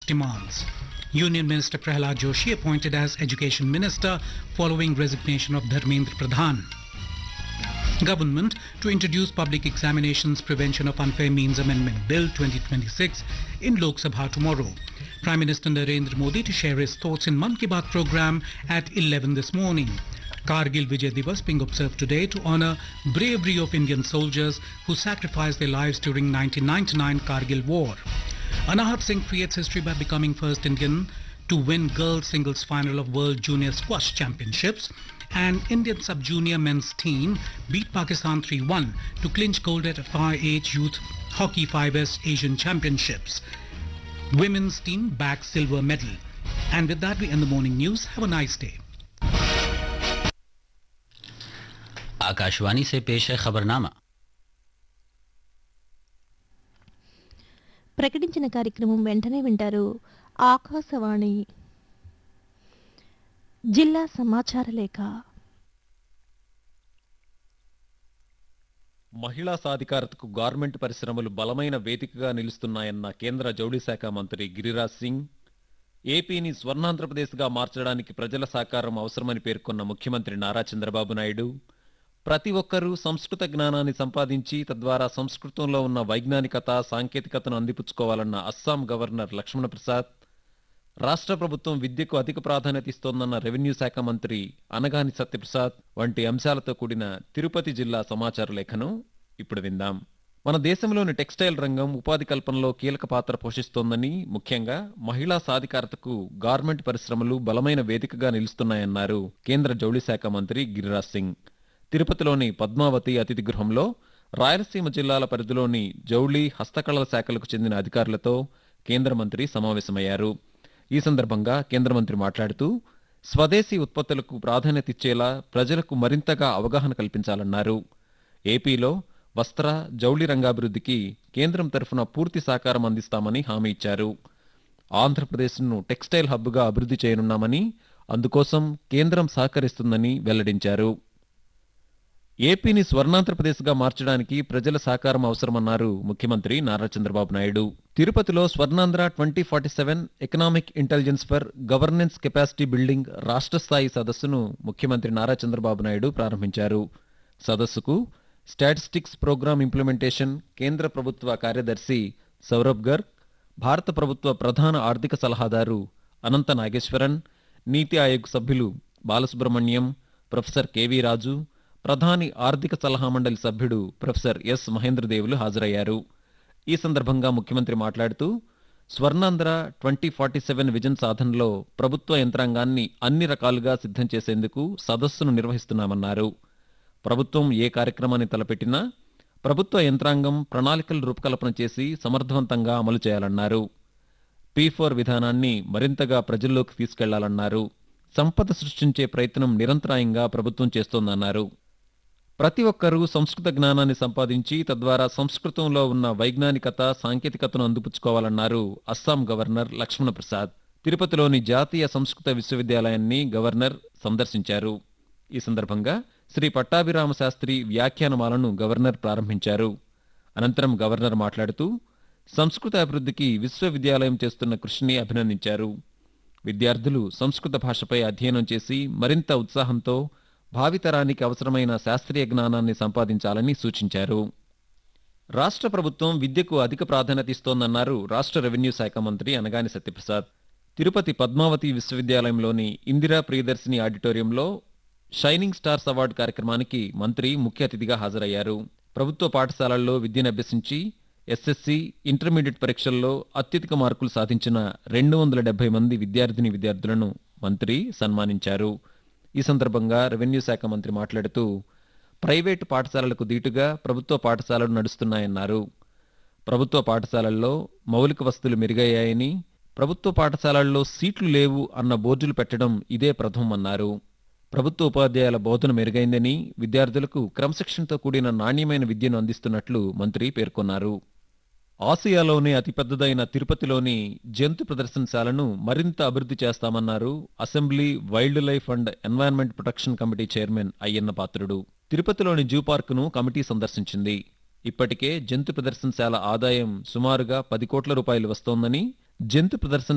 demands. Union Minister Prahlad Joshi appointed as Education Minister following resignation of Dharmendra Pradhan. Government to introduce Public Examinations Prevention of Unfair Means Amendment Bill 2026 in Lok Sabha tomorrow. Prime Minister Narendra Modi to share his thoughts in Man Ki Baat program at 11 this morning. Kargil Vijay Divas being observed today to honor bravery of Indian soldiers who sacrificed their lives during 1999 Kargil War. Anahat Singh creates history by becoming first Indian to win girls singles final of World Junior Squash Championships. And Indian sub-junior men's team beat Pakistan 3-1 to clinch gold at FIH Youth Hockey 5S Asian Championships. Women's team back silver medal. And with that we end the morning news. Have a nice day. Akashvani से पेश है खबरनामा ప్రకటించిన కార్యక్రమం వెంటనే వింటారు ఆకాశవాణి జిల్లా సమాచార లేఖ మహిళా సాధికారతకు గార్మెంట్ పరిశ్రమలు బలమైన వేదికగా నిలుస్తున్నాయన్న కేంద్ర జౌళి శాఖ మంత్రి గిరిరాజ్ సింగ్ ఏపీని స్వర్ణాంధ్రప్రదేశ్గా మార్చడానికి ప్రజల సహకారం అవసరమని పేర్కొన్న ముఖ్యమంత్రి నారా చంద్రబాబు నాయుడు ప్రతి ఒక్కరూ సంస్కృత జ్ఞానాన్ని సంపాదించి తద్వారా సంస్కృతంలో ఉన్న వైజ్ఞానికత సాంకేతికతను అందిపుచ్చుకోవాలన్న అస్సాం గవర్నర్ లక్ష్మణ ప్రసాద్ రాష్ట్ర ప్రభుత్వం విద్యకు అధిక ప్రాధాన్యత ఇస్తోందన్న రెవెన్యూ శాఖ మంత్రి అనగాని సత్యప్రసాద్ వంటి అంశాలతో కూడిన తిరుపతి జిల్లా సమాచార లేఖను ఇప్పుడు విందాం మన దేశంలోని టెక్స్టైల్ రంగం ఉపాధి కల్పనలో కీలక పాత్ర పోషిస్తోందని ముఖ్యంగా మహిళా సాధికారతకు గార్మెంట్ పరిశ్రమలు బలమైన వేదికగా నిలుస్తున్నాయన్నారు కేంద్ర జౌళి శాఖ మంత్రి గిరిరాజ్ సింగ్ తిరుపతిలోని పద్మావతి అతిథి గృహంలో రాయలసీమ జిల్లాల పరిధిలోని జౌళి హస్తకళల శాఖలకు చెందిన అధికారులతో కేంద్ర మంత్రి సమావేశమయ్యారు ఈ సందర్భంగా కేంద్ర మంత్రి మాట్లాడుతూ స్వదేశీ ఉత్పత్తులకు ప్రాధాన్యత ఇచ్చేలా ప్రజలకు మరింతగా అవగాహన కల్పించాలన్నారు ఏపీలో వస్త్ర జౌళి రంగాభివృద్ధికి కేంద్రం తరఫున పూర్తి సహకారం అందిస్తామని హామీ ఇచ్చారు ఆంధ్రప్రదేశ్ను టెక్స్టైల్ హబ్గా అభివృద్ధి చేయనున్నామని అందుకోసం కేంద్రం సహకరిస్తుందని వెల్లడించారు ఏపీని స్వర్ణాంధ్రప్రదేశ్గా మార్చడానికి ప్రజల సహకారం అవసరమన్నారు ముఖ్యమంత్రి నారా చంద్రబాబు నాయుడు తిరుపతిలో Swarnandhra twenty forty seven economic intelligence for governance capacity building రాష్ట్ర స్థాయి సదస్సును ముఖ్యమంత్రి నారా చంద్రబాబు నాయుడు ప్రారంభించారు సదస్సుకు స్టాటిస్టిక్స్ ప్రోగ్రామ్ ఇంప్లిమెంటేషన్ కేంద్ర ప్రభుత్వ కార్యదర్శి సౌరభ్ గర్గ్ భారత ప్రభుత్వ ప్రధాన ఆర్థిక సలహాదారు అనంత నాగేశ్వరన్ నీతి ఆయోగ్ సభ్యులు బాలసుబ్రహ్మణ్యం ప్రొఫెసర్ కెవి రాజు ప్రధాని ఆర్థిక సలహా మండలి సభ్యుడు ప్రొఫెసర్ ఎస్ మహేంద్రదేవులు హాజరయ్యారు ఈ సందర్భంగా ముఖ్యమంత్రి మాట్లాడుతూ Swarnandhra twenty forty seven vision సాధనలో ప్రభుత్వ యంత్రాంగాన్ని అన్ని రకాలుగా సిద్ధం చేసేందుకు సదస్సును నిర్వహిస్తున్నామన్నారు ప్రభుత్వం ఏ కార్యక్రమాన్ని తలపెట్టినా ప్రభుత్వ యంత్రాంగం ప్రణాళికలు రూపకల్పన చేసి సమర్థవంతంగా అమలు చేయాలన్నారు పీ ఫోర్ విధానాన్ని మరింతగా ప్రజల్లోకి తీసుకెళ్లాలన్నారు సంపద సృష్టించే ప్రయత్నం నిరంతరాయంగా ప్రభుత్వం చేస్తోందన్నారు ప్రతి ఒక్కరూ సంస్కృత జ్ఞానాన్ని సంపాదించి తద్వారా సంస్కృతంలో ఉన్న వైజ్ఞానికత సాంకేతికతను అందిపుచ్చుకోవాలన్నారు అస్సాం గవర్నర్ లక్ష్మణ ప్రసాద్ తిరుపతిలోని జాతీయ సంస్కృత విశ్వవిద్యాలయాన్ని గవర్నర్ సందర్శించారు ఈ సందర్భంగా శ్రీ పట్టాభిరామ శాస్త్రి వ్యాఖ్యానమాలను గవర్నర్ ప్రారంభించారు అనంతరం గవర్నర్ మాట్లాడుతూ సంస్కృత అభివృద్ధికి విశ్వవిద్యాలయం చేస్తున్న కృషిని అభినందించారు విద్యార్థులు సంస్కృత భాషపై అధ్యయనం చేసి మరింత ఉత్సాహంతో భావితరానికి అవసరమైన శాస్త్రీయ జ్ఞానాన్ని సంపాదించాలని సూచించారు రాష్ట్ర ప్రభుత్వం విద్యకు అధిక ప్రాధాన్యత ఇస్తోందన్నారు రాష్ట్ర రెవెన్యూ శాఖ మంత్రి అనగాని సత్యప్రసాద్ తిరుపతి పద్మావతి విశ్వవిద్యాలయంలోని ఇందిరా ప్రియదర్శిని ఆడిటోరియంలో షైనింగ్ స్టార్స్ అవార్డు కార్యక్రమానికి మంత్రి ముఖ్య అతిథిగా హాజరయ్యారు ప్రభుత్వ పాఠశాలల్లో విద్యను అభ్యసించి ఎస్ఎస్సి ఇంటర్మీడియట్ పరీక్షల్లో అత్యధిక మార్కులు సాధించిన రెండు వందల డెబ్బై మంది విద్యార్థిని విద్యార్థులను మంత్రి సన్మానించారు ఈ సందర్భంగా రెవెన్యూ శాఖ మంత్రి మాట్లాడుతూ ప్రైవేటు పాఠశాలలకు దీటుగా ప్రభుత్వ పాఠశాలలు నడుస్తున్నాయన్నారు ప్రభుత్వ పాఠశాలల్లో మౌలిక వసతులు మెరుగయ్యాయని ప్రభుత్వ పాఠశాలల్లో సీట్లు లేవు అన్న బోర్డులు పెట్టడం ఇదే ప్రథమన్నారు ప్రభుత్వ ఉపాధ్యాయుల బోధన మెరుగైందని విద్యార్థులకు క్రమశిక్షణతో కూడిన నాణ్యమైన విద్యను అందిస్తున్నట్లు మంత్రి పేర్కొన్నారు ఆసియాలోనే అతిపెద్దదైన తిరుపతిలోని జంతు ప్రదర్శనశాలను మరింత అభివృద్ధి చేస్తామన్నారు assembly wild life and environment protection committee chairman Ayyanna Patrudu తిరుపతిలోని జూ పార్కును కమిటీ సందర్శించింది ఇప్పటికే జంతు ప్రదర్శనశాల ఆదాయం సుమారుగా పది కోట్ల రూపాయలు వస్తోందని జంతు ప్రదర్శన